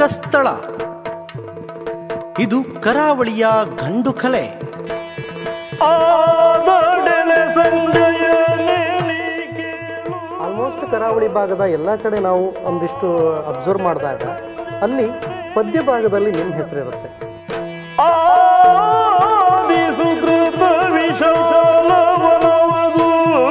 ರಂಗಸ್ಥಳ ಇದು ಕರಾವಳಿಯ ಗಂಡು ಕಲೆ ಆಲ್ಮೋಸ್ಟ್ ಕರಾವಳಿ ಭಾಗದ ಎಲ್ಲ ಕಡೆ ನಾವು ಒಂದಿಷ್ಟು ಅಬ್ಸರ್ವ್ ಮಾಡಿದಾಗ ಅಲ್ಲಿ ಪದ್ಯ ಭಾಗದಲ್ಲಿ ನಿಮ್ಮ ಹೆಸರಿರುತ್ತೆ ಸುಕೃತ ವಿಶಾಲವನವದು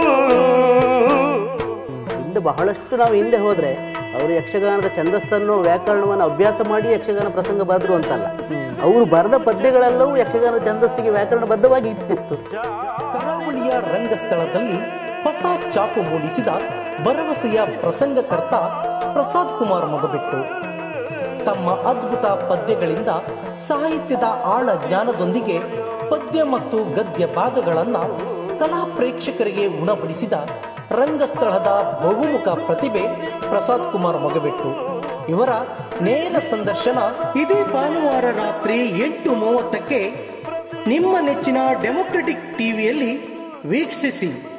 ಹಿಂದೆ ಬಹಳಷ್ಟು ನಾವು ಹಿಂದೆ ಹೋದ್ರೆ ಅವರು ಯಕ್ಷಗಾನದ ಛಂದಸ್ಸನ್ನು ವ್ಯಾಕರಣವನ್ನು ಅಭ್ಯಾಸ ಮಾಡಿ ಯಕ್ಷಗಾನ ಪ್ರಸಂಗ ಬರೆದ್ರು ಅಂತಲ್ಲ ಅವರು ಬರೆದ ಪದ್ಯಗಳೆಲ್ಲವೂ ಯಕ್ಷಗಾನ ಛಂದಸ್ಸಿಗೆ ವ್ಯಾಕರಣಬದ್ಧವಾಗಿ ಇತ್ತಿತ್ತು ಕರಾವಳಿಯ ರಂಗಸ್ಥಳದಲ್ಲಿ ಹೊಸ ಚಾಪು ಮೂಡಿಸಿದ ಭರವಸೆಯ ಪ್ರಸಂಗಕರ್ತ ಪ್ರಸಾದ್ ಕುಮಾರ್ ಮೊಗಬಿಟ್ಟು ತಮ್ಮ ಅದ್ಭುತ ಪದ್ಯಗಳಿಂದ ಸಾಹಿತ್ಯದ ಆಳ ಜ್ಞಾನದೊಂದಿಗೆ ಪದ್ಯ ಮತ್ತು ಗದ್ಯ ಭಾಗಗಳನ್ನ ಕಲಾ ಪ್ರೇಕ್ಷಕರಿಗೆ ಉಣಬಡಿಸಿದ ರಂಗಸ್ಥಳದ ಬಹುಮುಖ ಪ್ರತಿಭೆ ಪ್ರಸಾದ್ ಕುಮಾರ್ ಮೊಗಬಿಟ್ಟು ಇವರ ನೇರ ಸಂದರ್ಶನ ಇದೇ ಭಾನುವಾರ ರಾತ್ರಿ ಎಂಟು ಮೂವತ್ತಕ್ಕೆ ನಿಮ್ಮ ನೆಚ್ಚಿನ ಡೆಮೊಕ್ರೆಟಿಕ್ ಟಿವಿಯಲ್ಲಿ ವೀಕ್ಷಿಸಿ